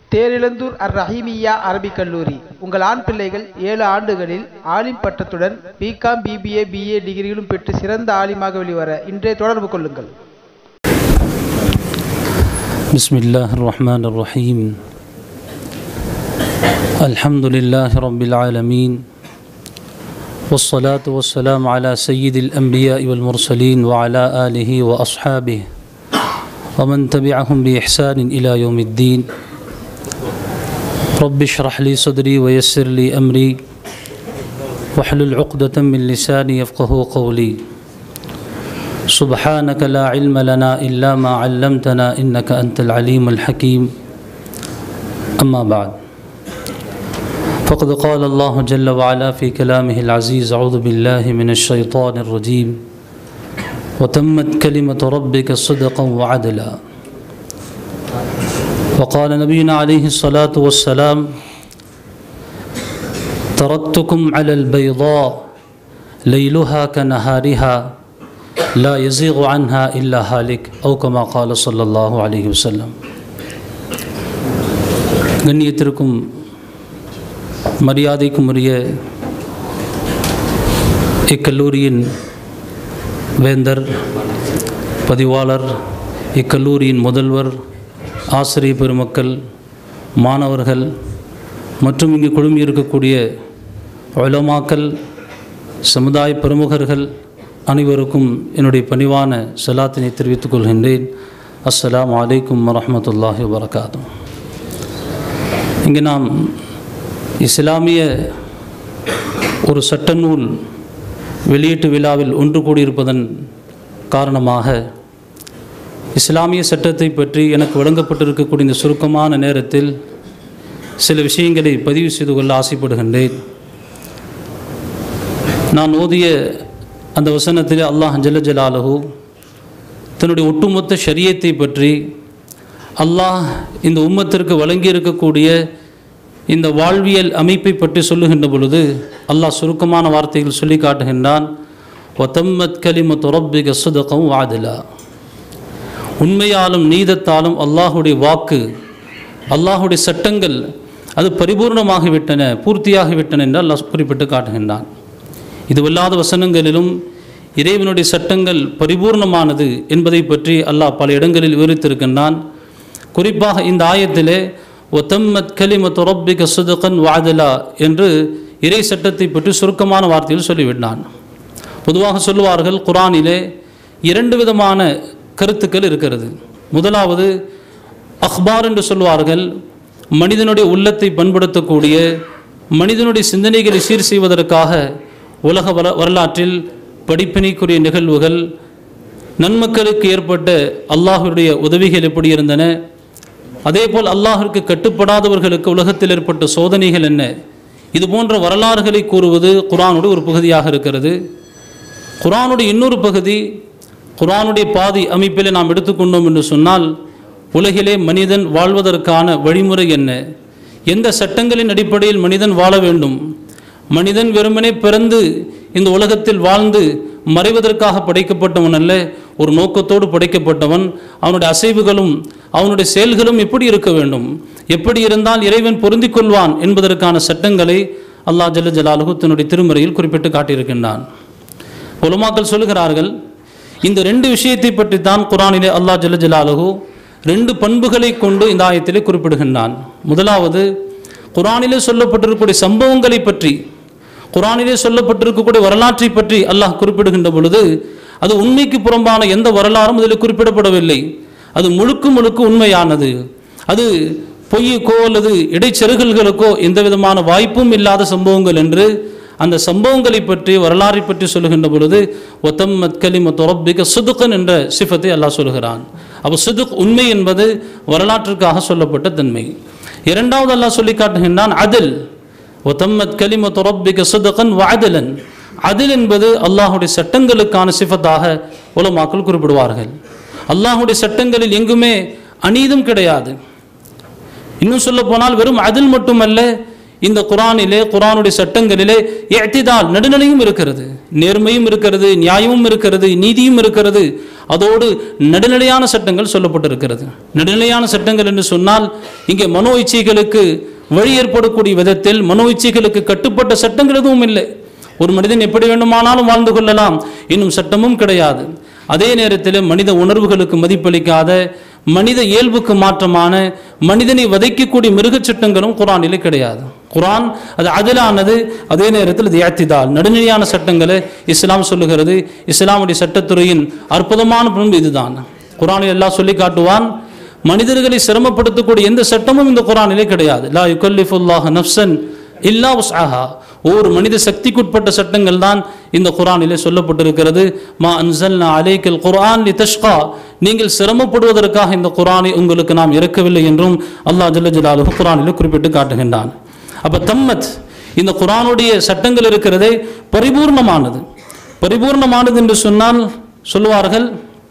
தேரிழந்தூர் அர் ரஹீமியா அரபிக் கல்லூரி உங்கள் ஆண் பிள்ளைகள் ஏழு ஆண்டுகளில் ஆலிம் பட்டத்துடன் பிகாம் பிபிஏ பிஏ டிகிரிகளும் பெற்று சிறந்த ஆலிமாக வெளிவர இன்றே தொடர்பு கொள்ளுங்கள் بسم الله الرحمن الرحيم الحمد لله رب العالمين والصلاة والسلام على سيد الأنبياء والمرسلين وعلى آله وأصحابه ومن تبعهم بإحسان إلى يوم الدين رب اشرح لي صدري ويسر لي أمري واحلل عقدة من لساني يفقه قولي سبحانك لا علم لنا إلا ما علمتنا إنك أنت العليم الحكيم أما بعد فقد قال الله جل وعلا في كلامه العزيز أعوذ بالله من الشيطان الرجيم وتمت كلمة ربك صدقا وعدلا وقال نبينا عليه الصلاة والسلام تركتكم على البيضاء ليلها كنهارها لا يزيغ عنها إلا هالك أو كما قال صلى الله عليه وسلم கண்ணியத்திற்கும் மரியாதைக்கும் உரிய இக்கல்லூரியின் வேந்தர் பதிவாளர் இக்கல்லூரியின் முதல்வர் ஆசிரியர் பெருமக்கள் மாணவர்கள் மற்றும் இங்கு குழுமி இருக்கக்கூடிய உலமாக்கள் சமுதாய பிரமுகர்கள் அனைவருக்கும் என்னுடைய பணிவான சலாத்தினை தெரிவித்துக் கொள்கின்றேன் அஸ்ஸலாம் வலைக்கும் வரமத்துல்லாஹி வரகாத்தும் இங்கே நாம் இஸ்லாமிய ஒரு சட்ட நூல் வெளியீட்டு விழாவில் ஒன்று கூடியிருப்பதன் காரணமாக இஸ்லாமிய சட்டத்தை பற்றி எனக்கு வழங்கப்பட்டிருக்கக்கூடிய இந்த சுருக்கமான நேரத்தில் சில விஷயங்களை பதிவு செய்து கொள்ள ஆசைப்படுகின்றேன் நான் ஓதிய அந்த வசனத்தில் அல்லாஹ் ஜல்ல ஜலாலஹு தன்னுடைய ஒட்டுமொத்த ஷரியத்தை பற்றி அல்லாஹ் இந்த உம்மத்திற்கு வழங்கி இருக்கக்கூடிய இந்த வாழ்வியல் அமைப்பை பற்றி சொல்லுகின்ற பொழுது அல்லாஹ் சுருக்கமான வார்த்தைகள் சொல்லி காட்டுகின்றான் ஒத்தம்மத் கலிம துரப்பிக சுதகம் வாதிலா உண்மையாலும் நீதத்தாலும் அல்லாஹுடைய வாக்கு அல்லாஹுடைய சட்டங்கள் அது பரிபூர்ணமாகிவிட்டன பூர்த்தியாகிவிட்டன என்று அல்லாஹ் குறிப்பிட்டு காட்டுகின்றான் இதுவல்லாத வசனங்களிலும் இறைவனுடைய சட்டங்கள் பரிபூர்ணமானது என்பதை பற்றி அல்லாஹ் பல இடங்களில் விவரித்திருக்கின்றான் குறிப்பாக இந்த ஆயத்திலே ஒத்தம்மத் கலிம தொரப்பிக சுதகன் வாதலா என்று இறை சட்டத்தை பற்றி சுருக்கமான வார்த்தையில் சொல்லிவிட்டான் பொதுவாக சொல்லுவார்கள் குரானிலே இரண்டு விதமான கருத்துக்கள் இருக்கிறது முதலாவது அஹ்பார் என்று சொல்வார்கள் மனிதனுடைய உள்ளத்தை பண்படுத்தக்கூடிய மனிதனுடைய சிந்தனைகளை சீர் செய்வதற்காக உலக வர வரலாற்றில் படிப்பினைக்குரிய நிகழ்வுகள் நன்மக்களுக்கு ஏற்பட்ட அல்லாஹுடைய உதவிகள் எப்படி இருந்தன அதேபோல் அல்லாஹிற்கு கட்டுப்படாதவர்களுக்கு உலகத்தில் ஏற்பட்ட சோதனைகள் என்ன இது போன்ற வரலாறுகளை கூறுவது குரானுடைய ஒரு பகுதியாக இருக்கிறது குரானுடைய இன்னொரு பகுதி குரானுடைய பாதி அமைப்பில் நாம் எடுத்துக்கொண்டோம் என்று சொன்னால் உலகிலே மனிதன் வாழ்வதற்கான வழிமுறை என்ன எந்த சட்டங்களின் அடிப்படையில் மனிதன் வாழ வேண்டும் மனிதன் வெறுமனே பிறந்து இந்த உலகத்தில் வாழ்ந்து மறைவதற்காக படைக்கப்பட்டவன் அல்ல ஒரு நோக்கத்தோடு படைக்கப்பட்டவன் அவனுடைய அசைவுகளும் அவனுடைய செயல்களும் எப்படி இருக்க வேண்டும் எப்படி இருந்தால் இறைவன் பொருந்திக் கொள்வான் என்பதற்கான சட்டங்களை அல்லாஹ் ஜல்ல ஜலாலுஹு தன்னுடைய திருமுறையில் குறிப்பிட்டு காட்டியிருக்கின்றான் உலமாக்கள் சொல்லுகிறார்கள் இந்த ரெண்டு விஷயத்தை பற்றி தான் குரானிலே அல்லாஹ் ஜல்ல ஜலாலுஹு ரெண்டு பண்புகளை கொண்டு இந்த ஆயத்திலே குறிப்பிடுகின்றான் முதலாவது குரானிலே சொல்லப்பட்டிருக்கக்கூடிய சம்பவங்களை பற்றி குரானிலே சொல்லப்பட்டிருக்கக்கூடிய வரலாற்றை பற்றி அல்லாஹ் குறிப்பிடுகின்ற பொழுது அது உண்மைக்கு புறம்பான எந்த வரலாறும் அதில் குறிப்பிடப்படவில்லை அது முழுக்க முழுக்க உண்மையானது அது பொய்யுக்கோ அல்லது இடைச்செருகல்களுக்கோ எந்த விதமான வாய்ப்பும் இல்லாத சம்பவங்கள் என்று அந்த சம்பவங்களை பற்றி வரலாறை பற்றி சொல்லுகின்ற பொழுது ஒத்தம் மத்கலிம தொரப்பிக சுதுக்கன் என்ற சிஃபத்தை அல்லாஹ் சொல்லுகிறான் அப்போ சுதுக் உண்மை என்பது வரலாற்றுக்காக சொல்லப்பட்ட தன்மை இரண்டாவது அல்லாஹ் சொல்லி காட்டுகின்றான் அதில் ஒத்தம்மத் கலிம தொரப்பிக சுதகன் வாதலன் அதில் என்பது அல்லாஹுடைய சட்டங்களுக்கான சிஃபத்தாக உலமாக்கள் குறிப்பிடுவார்கள் அல்லாஹுடைய சட்டங்களில் எங்குமே அநீதம் கிடையாது இன்னும் சொல்ல போனால் வெறும் அதில் மட்டுமல்ல இந்த குரானிலே குரானுடைய சட்டங்களிலே எத்திதால் நடுநிலையும் இருக்கிறது நேர்மையும் இருக்கிறது நியாயமும் இருக்கிறது நீதியும் இருக்கிறது அதோடு நடுநிலையான சட்டங்கள் சொல்லப்பட்டிருக்கிறது நடுநிலையான சட்டங்கள் என்று சொன்னால் இங்கே மனோ இச்சைகளுக்கு வழி ஏற்படக்கூடிய விதத்தில் மனோ இச்சைகளுக்கு கட்டுப்பட்ட சட்டங்கள் எதுவும் இல்லை ஒரு மனிதன் எப்படி வேண்டுமானாலும் வாழ்ந்து கொள்ளலாம் இன்னும் சட்டமும் கிடையாது அதே நேரத்தில் மனித உணர்வுகளுக்கு மதிப்பளிக்காத மனித இயல்புக்கு மாற்றமான மனிதனை வதைக்கக்கூடிய மிருகச் சட்டங்களும் குரானிலே கிடையாது குரான் அது அதிலானது அதே நேரத்தில் இது ஏத்திதால் நடுநிலையான சட்டங்களை இஸ்லாம் சொல்லுகிறது இஸ்லாமுடைய சட்டத்துறையின் அற்புதமான பண்பு இதுதான் குரானில் எல்லாம் சொல்லி காட்டுவான் மனிதர்களை சிரமப்படுத்தக்கூடிய எந்த சட்டமும் இந்த குரானிலே கிடையாது லா யுகல்லிஃபுல்லாஹ் நஃப்சன் இல்லா உஸ்ஆஹா ஒவ்வொரு மனித சக்திக்குட்பட்ட சட்டங்கள் தான் இந்த குரானிலே சொல்லப்பட்டிருக்கிறது மா அன்சல்னா அலைக்கல் குர்ஆன் லி தஷ்கா நீங்கள் சிரமப்படுவதற்காக இந்த குரானை உங்களுக்கு நாம் இறக்கவில்லை என்றும் அல்லாஹ் ஜல்ல ஜலாலுஹு குரானிலே குறிப்பிட்டு காட்டுகின்றான் அப்ப தம்மத் இந்த குரானுடைய சட்டங்கள் இருக்கிறதே பரிபூர்ணமானது பரிபூர்ணமானது என்று சொன்னால் சொல்லுவார்கள்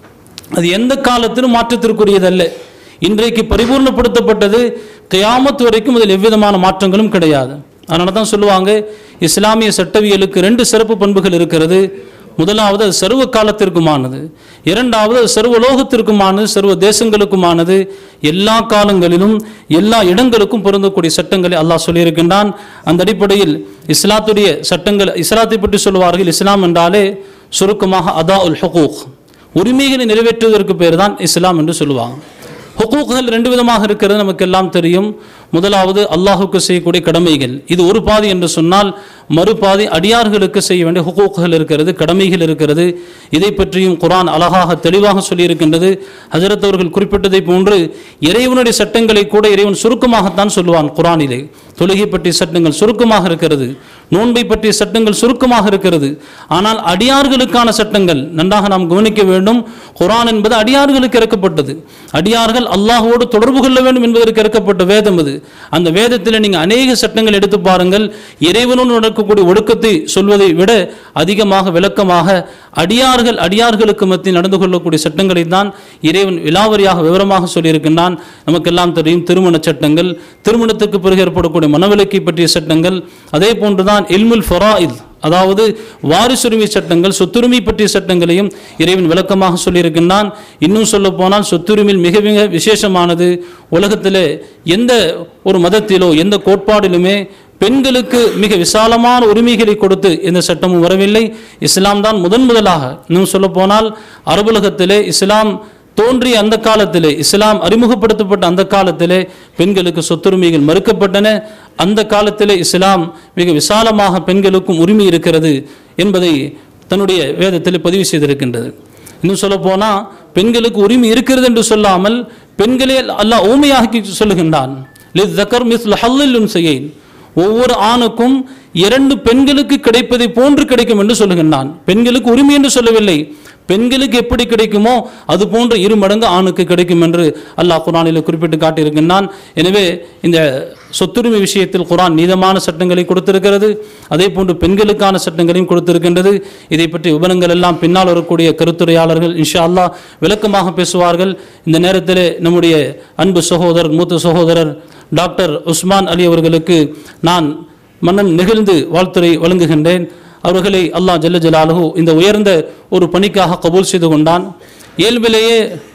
அது எந்த காலத்திலும் மாற்றத்திற்குரியதல்ல இன்றைக்கு பரிபூர்ணப்படுத்தப்பட்டது கியாமத் வரைக்கும் அதில் எவ்விதமான மாற்றங்களும் கிடையாது அதனால தான் சொல்லுவாங்க இஸ்லாமிய சட்டவியலுக்கு ரெண்டு சிறப்பு பண்புகள் இருக்கிறது முதலாவது அது சர்வ காலத்திற்குமானது இரண்டாவது அது சர்வலோகத்திற்குமானது சர்வ தேசங்களுக்குமானது எல்லா காலங்களிலும் எல்லா இடங்களுக்கும் பொருந்தக்கூடிய சட்டங்களை அல்லாஹ் சொல்லியிருக்கின்றான் அந்த அடிப்படையில் இஸ்லாத்துடைய சட்டங்கள் இஸ்லாத்தை பற்றி சொல்லுவார்கள் இஸ்லாம் என்றாலே சுருக்கமாக அதா உல் ஹுகூக் உரிமைகளை நிறைவேற்றுவதற்கு பேர் தான் இஸ்லாம் என்று சொல்லுவாங்க ஹுகூக்குகள் ரெண்டு விதமாக இருக்கிறது நமக்கு எல்லாம் தெரியும் முதலாவது அல்லாஹுக்கு செய்யக்கூடிய கடமைகள் இது ஒரு பாதி என்று சொன்னால் மறுபாதி அடியார்களுக்கு செய்ய வேண்டிய ஹுகூக்குகள் இருக்கிறது கடமைகள் இருக்கிறது இதை பற்றியும் குரான் அழகாக தெளிவாக சொல்லியிருக்கின்றது ஹஜரத் அவர்கள் குறிப்பிட்டதை போன்று இறைவனுடைய சட்டங்களை கூட இறைவன் சுருக்கமாகத்தான் சொல்லுவான் குரானிலே தொழுகை பற்றிய சட்டங்கள் சுருக்கமாக இருக்கிறது நோன்பை பற்றிய சட்டங்கள் சுருக்கமாக இருக்கிறது ஆனால் அடியார்களுக்கான சட்டங்கள் நன்றாக நாம் கவனிக்க வேண்டும் குரான் என்பது அடியார்களுக்கு இறக்கப்பட்டது அடியார்கள் அல்லாஹ்வோடு தொடர்பு கொள்ள வேண்டும் என்பதற்கு இறக்கப்பட்ட வேதம் அது அந்த வேதத்தில் நீங்கள் அநேக சட்டங்கள் எடுத்து பாருங்கள் இறைவனோடு நடக்கக்கூடிய ஒடுக்கத்தை சொல்வதை விட அதிகமாக விளக்கமாக அடியார்கள் அடியார்களுக்கு மத்தியில் நடந்து கொள்ளக்கூடிய சட்டங்களை தான் இறைவன் விலாவரியாக விவரமாக சொல்லியிருக்கின்றான் நமக்கெல்லாம் தெரியும் திருமண சட்டங்கள் திருமணத்துக்கு பிறகு ஏற்படக்கூடிய மனவிலக்கை பற்றிய சட்டங்கள் அதே போன்றுதான் இல்முல் ஃபராயில் அதாவது வாரிசுரிமை சட்டங்கள் சொத்துரிமை பற்றிய சட்டங்களையும் இறைவன் விளக்கமாக சொல்லியிருக்கின்றான் இன்னும் சொல்ல போனால் சொத்துரிமையில் மிக மிக விசேஷமானது உலகத்திலே எந்த ஒரு மதத்திலோ எந்த கோட்பாடிலுமே பெண்களுக்கு மிக விசாலமான உரிமைகளை கொடுத்து எந்த சட்டமும் வரவில்லை இஸ்லாம் தான் முதன் முதலாக இன்னும் சொல்ல போனால் அரபுலகத்திலே இஸ்லாம் தோன்றிய அந்த காலத்திலே இஸ்லாம் அறிமுகப்படுத்தப்பட்ட அந்த காலத்திலே பெண்களுக்கு சொத்துரிமைகள் மறுக்கப்பட்டன அந்த காலத்திலே இஸ்லாம் மிக விசாலமாக பெண்களுக்கும் உரிமை இருக்கிறது என்பதை தன்னுடைய வேதத்தில் பதிவு செய்திருக்கின்றது இன்னும் சொல்ல போனால் பெண்களுக்கு உரிமை இருக்கிறது என்று சொல்லாமல் பெண்களே அல்லாஹ் ஊமையாக்கி சொல்லுகின்றான் லித் தக்கர் மிஸ்ல ஹல்லில் செய்யேன் ஒவ்வொரு ஆணுக்கும் இரண்டு பெண்களுக்கு கிடைப்பதை போன்று கிடைக்கும் என்று சொல்லுகின்றான் பெண்களுக்கு உரிமை என்று சொல்லவில்லை பெண்களுக்கு எப்படி கிடைக்குமோ அது போன்ற இரு மடங்கு ஆணுக்கு கிடைக்கும் என்று அல்லாஹ் குரானில் குறிப்பிட்டு காட்டியிருக்கின்றான் எனவே இந்த சொத்துரிமை விஷயத்தில் குரான் நீதமான சட்டங்களை கொடுத்திருக்கிறது அதே போன்று பெண்களுக்கான சட்டங்களையும் கொடுத்திருக்கின்றது இதை பற்றி விவரங்கள் எல்லாம் பின்னால் வரக்கூடிய கருத்துரையாளர்கள் இன்ஷா அல்லாஹ் விளக்கமாக பேசுவார்கள் இந்த நேரத்தில் நம்முடைய அன்பு சகோதரர் மூத்த சகோதரர் டாக்டர் உஸ்மான் அலி அவர்களுக்கு நான் மன்னன் நெகிழ்ந்து வாழ்த்துறை வழங்குகின்றேன் அவர்களை அல்லாஹ் ஜல்ல ஜலாலுஹு இந்த உயர்ந்த ஒரு பணிக்காக கபூல் செய்து கொண்டான் இயல்பிலேயே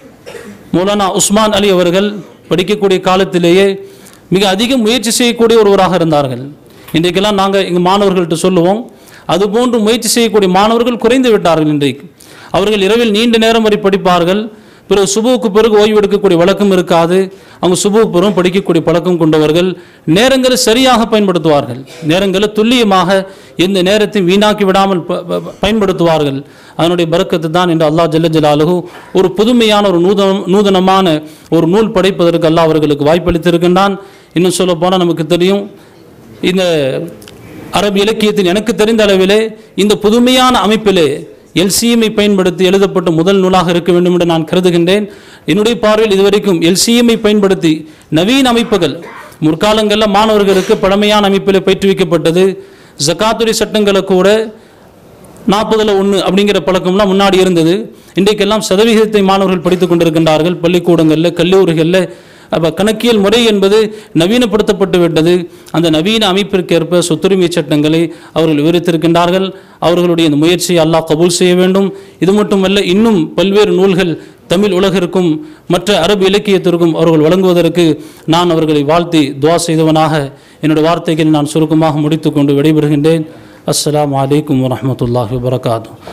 மௌலானா உஸ்மான் அலி அவர்கள் படிக்கக்கூடிய காலத்திலேயே மிக அதிக முயற்சி செய்யக்கூடிய ஒருவராக இருந்தார்கள் இன்றைக்கெல்லாம் நாங்கள் எங்கள் மாணவர்கள்ட்ட சொல்லுவோம் அதுபோன்று முயற்சி செய்யக்கூடிய மாணவர்கள் குறைந்து விட்டார்கள் இன்றைக்கு அவர்கள் இரவில் நீண்ட நேரம் வரை படிப்பார்கள் பிறகு சுபுவுக்கு பிறகு ஓய்வு எடுக்கக்கூடிய வழக்கம் இருக்காது அவங்க சுபுவுக்கு பிறகு படிக்கக்கூடிய பழக்கம் கொண்டவர்கள் நேரங்களை சரியாக பயன்படுத்துவார்கள் நேரங்களை துல்லியமாக எந்த நேரத்தையும் வீணாக்கி விடாமல் ப- ப- பயன்படுத்துவார்கள் அதனுடைய பறக்கத்து தான் என்று அல்லாஹ் ஜல்ல ஜலாலுஹு ஒரு புதுமையான ஒரு நூதனம் நூதனமான ஒரு நூல் படைப்பதற்கு அல்லாஹ் அவர்களுக்கு வாய்ப்பளித்திருக்கின்றான் இன்னும் சொல்ல போனால் நமக்கு தெரியும் இந்த அரபு இலக்கியத்தின் எனக்கு தெரிந்த அளவிலே இந்த புதுமையான அமைப்பிலே எல்சிஎம்ஐ பயன்படுத்தி எழுதப்பட்ட முதல் நூலாக இருக்க வேண்டும் என்று நான் கருதுகின்றேன் என்னுடைய பார்வையில் இதுவரைக்கும் எல்சிஎம்ஐ பயன்படுத்தி நவீன அமைப்புகள் முற்காலங்களில் மாணவர்களுக்கு பழமையான அமைப்பில் பயிற்றுவிக்கப்பட்டது ஜகாத்துரி சட்டங்களை கூட நாற்பதில் ஒன்று அப்படிங்கிற பழக்கம்லாம் முன்னாடி இருந்தது இன்றைக்கெல்லாம் சதவிகிதத்தை மாணவர்கள் படித்துக் கொண்டிருக்கின்றார்கள் பள்ளிக்கூடங்களில் கல்லூரிகளில் அப்போ கணக்கியல் முறை என்பது நவீனப்படுத்தப்பட்டு விட்டது அந்த நவீன அமைப்பிற்கேற்ப சொத்துரிமை சட்டங்களை அவர்கள் விவரித்திருக்கின்றார்கள் அவர்களுடைய இந்த முயற்சியை அல்லாஹ் கபூல் செய்ய வேண்டும் இது மட்டுமல்ல இன்னும் பல்வேறு நூல்கள் தமிழ் உலகிற்கும் மற்ற அரபு இலக்கியத்திற்கும் அவர்கள் வழங்குவதற்கு நான் அவர்களை வாழ்த்தி துவா செய்தவனாக என்னுடைய வார்த்தைகளை நான் சுருக்கமாக முடித்துக்கொண்டு விடைபெறுகின்றேன் அஸ்ஸலாமு அலைக்கும் வரஹ்மத்துல்லாஹி வபரகாத்துஹு